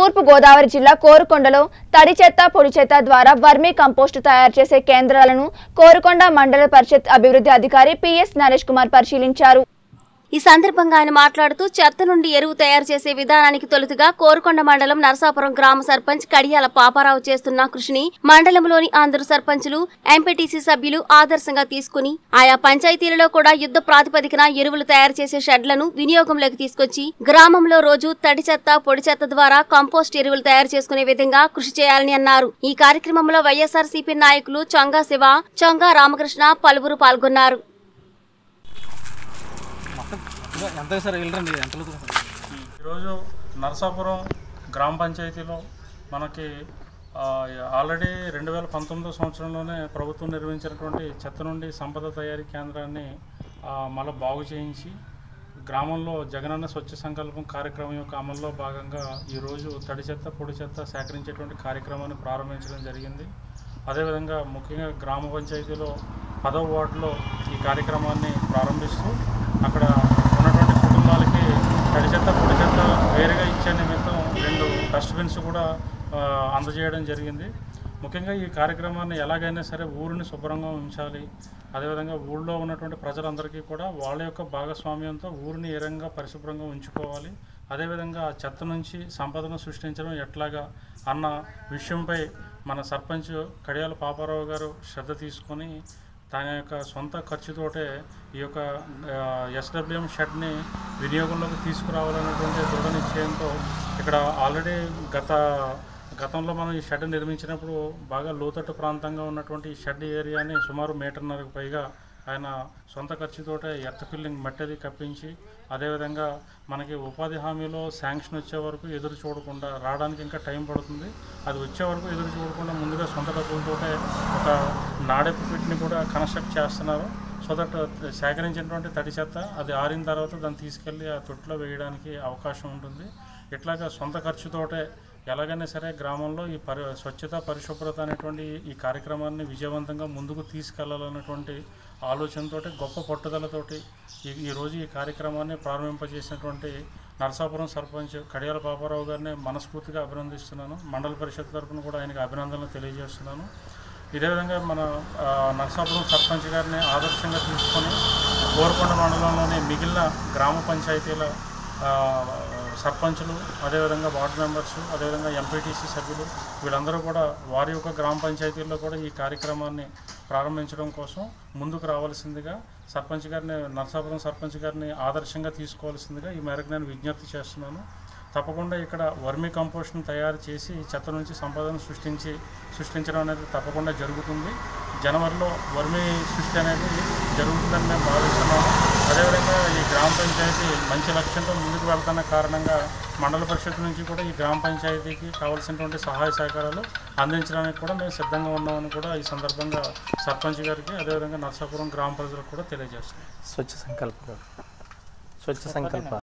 తూర్పు గోదావరి జిల్లా కోరుకొండలో తడి చెత్త పొడి చెత్త ద్వారా వర్మీ కంపోస్టు తయారు చేసే కేంద్రాలను కోరుకొండ మండల పరిషత్ అభివృద్ధి అధికారి పిఎస్ నరేష్ కుమార్ పరిశీలించారు ఈ సందర్భంగా ఆయన మాట్లాడుతూ చెత్త నుండి ఎరువు తయారు చేసే విధానానికి తొలుతుగా కోరుకొండ మండలం నరసాపురం గ్రామ సర్పంచ్ కడియాల పాపారావు చేస్తున్న కృషిని మండలంలోని అందరు సర్పంచులు ఎంపీటీసీ సభ్యులు ఆదర్శంగా తీసుకుని ఆయా పంచాయతీలలో కూడా యుద్ధ ప్రాతిపదికన ఎరువులు తయారు చేసే షెడ్లను వినియోగంలోకి తీసుకొచ్చి గ్రామంలో రోజు తడి చెత్త పొడి చెత్త ద్వారా కంపోస్ట్ ఎరువులు తయారు చేసుకునే విధంగా కృషి చేయాలని అన్నారు ఈ కార్యక్రమంలో వైఎస్ఆర్ నాయకులు చొంగా శివ చొంగా రామకృష్ణ పలువురు పాల్గొన్నారు మొత్తం ఎంత సార్ వెళ్ళరండి ఎంత ఈరోజు నరసాపురం గ్రామ పంచాయతీలో మనకి ఆ, ఆల్రెడీ రెండు వేల పంతొమ్మిదో సంవత్సరంలోనే ప్రభుత్వం నిర్వహించినటువంటి చెత్త నుండి సంపద తయారీ కేంద్రాన్ని ఆ, మళ్ళీ బాగు చేయించి గ్రామంలో జగనన్న స్వచ్ఛ సంకల్పం కార్యక్రమం యొక్క అమల్లో భాగంగా ఈరోజు తడి చెత్త పొడి చెత్త సేకరించేటువంటి కార్యక్రమాన్ని ప్రారంభించడం జరిగింది అదేవిధంగా ముఖ్యంగా గ్రామ పంచాయతీలో పదవ వార్డులో ఈ కార్యక్రమాన్ని ప్రారంభిస్తూ అక్కడ ఉన్నటువంటి కుటుంబాలకి తడి చెత్త పొడి చెత్త వేరుగా ఇచ్చే నిమిత్తం రెండు డస్ట్బిన్స్ కూడా ఆ, అందజేయడం జరిగింది ముఖ్యంగా ఈ కార్యక్రమాన్ని ఎలాగైనా సరే ఊరిని శుభ్రంగా ఉంచాలి అదేవిధంగా ఊళ్ళో ఉన్నటువంటి ప్రజలందరికీ కూడా వాళ్ళ యొక్క భాగస్వామ్యంతో ఊరిని ఏ రకంగా పరిశుభ్రంగా ఉంచుకోవాలి అదేవిధంగా ఆ చెత్త నుంచి సంపదను సృష్టించడం ఎట్లాగా అన్న విషయంపై మన సర్పంచ్ కడియాల పాపారావు గారు శ్రద్ధ తీసుకొని తన యొక్క సొంత ఖర్చుతోటే ఈ యొక్క ఎస్డబ్ల్యూఎం షెడ్ని వినియోగంలోకి తీసుకురావాలనేటువంటి దృఢ నిశ్చయంతో ఇక్కడ ఆల్రెడీ గత గతంలో మనం ఈ షెడ్ నిర్మించినప్పుడు బాగా లోతట్టు ప్రాంతంగా ఉన్నటువంటి ఈ షెడ్ ఏరియాని సుమారు మీటర్న్నరకు పైగా ఆయన సొంత ఖర్చుతోటే ఎర్త్ ఫిల్లింగ్ మట్టిది కప్పించి అదేవిధంగా మనకి ఉపాధి హామీలో శాంక్షన్ వచ్చే వరకు ఎదురు చూడకుండా రావడానికి ఇంకా టైం పడుతుంది అది వచ్చే వరకు ఎదురు చూడకుండా ముందుగా సొంత డబ్బులతోటే ఒక నాడెప్పు పిట్ని కూడా కన్స్ట్రక్ట్ చేస్తున్నారు సో దట్ సేకరించినటువంటి తడి చెత్త అది ఆరిన తర్వాత దాన్ని తీసుకెళ్ళి ఆ తొట్టులో వేయడానికి అవకాశం ఉంటుంది ఇట్లాగా సొంత ఖర్చుతోటే ఎలాగైనా సరే గ్రామంలో ఈ పరి స్వచ్ఛత పరిశుభ్రత అనేటువంటి ఈ కార్యక్రమాన్ని విజయవంతంగా ముందుకు తీసుకెళ్లాలన్నటువంటి ఆలోచనతో గొప్ప పట్టుదలతోటి ఈ ఈరోజు ఈ కార్యక్రమాన్ని ప్రారంభింపజేసినటువంటి నరసాపురం సర్పంచ్ కడియాల పాపారావు గారిని మనస్ఫూర్తిగా అభినందిస్తున్నాను మండల పరిషత్ తరఫున కూడా ఆయనకి అభినందనలు తెలియజేస్తున్నాను ఇదే విధంగా మన ఆ, నరసాపురం సర్పంచ్ గారిని ఆదర్శంగా తీసుకొని కోరకొండ మండలంలోని మిగిలిన గ్రామ పంచాయతీల ఆ, సర్పంచులు అదేవిధంగా వార్డు మెంబర్స్ అదేవిధంగా ఎంపీటీసీ సభ్యులు వీళ్ళందరూ కూడా వారి యొక్క గ్రామ పంచాయతీల్లో కూడా ఈ కార్యక్రమాన్ని ప్రారంభించడం కోసం ముందుకు రావాల్సిందిగా సర్పంచ్ గారిని నరసాపురం సర్పంచ్ గారిని ఆదర్శంగా తీసుకోవాల్సిందిగా ఈ మేరకు నేను విజ్ఞప్తి చేస్తున్నాను తప్పకుండా ఇక్కడ వర్మీ కంపోస్ట్ను తయారు చేసి చెత్త నుంచి సంపదను సృష్టించి సృష్టించడం అనేది తప్పకుండా జరుగుతుంది జనవరిలో వర్మీ సృష్టి అనేది జరుగుతుందని మేము భావిస్తున్నాము అదేవిధంగా ఈ గ్రామ పంచాయతీ మంచి లక్ష్యంతో ముందుకు వెళ్తున్న కారణంగా మండల పరిషత్ నుంచి కూడా ఈ గ్రామ పంచాయతీకి కావాల్సినటువంటి సహాయ సహకారాలు అందించడానికి కూడా మేము సిద్ధంగా ఉన్నామని కూడా ఈ సందర్భంగా సర్పంచ్ గారికి అదేవిధంగా నర్సాపురం గ్రామ ప్రజలకు కూడా తెలియజేస్తున్నాం స్వచ్ఛ సంకల్ప స్వచ్ఛ సంకల్ప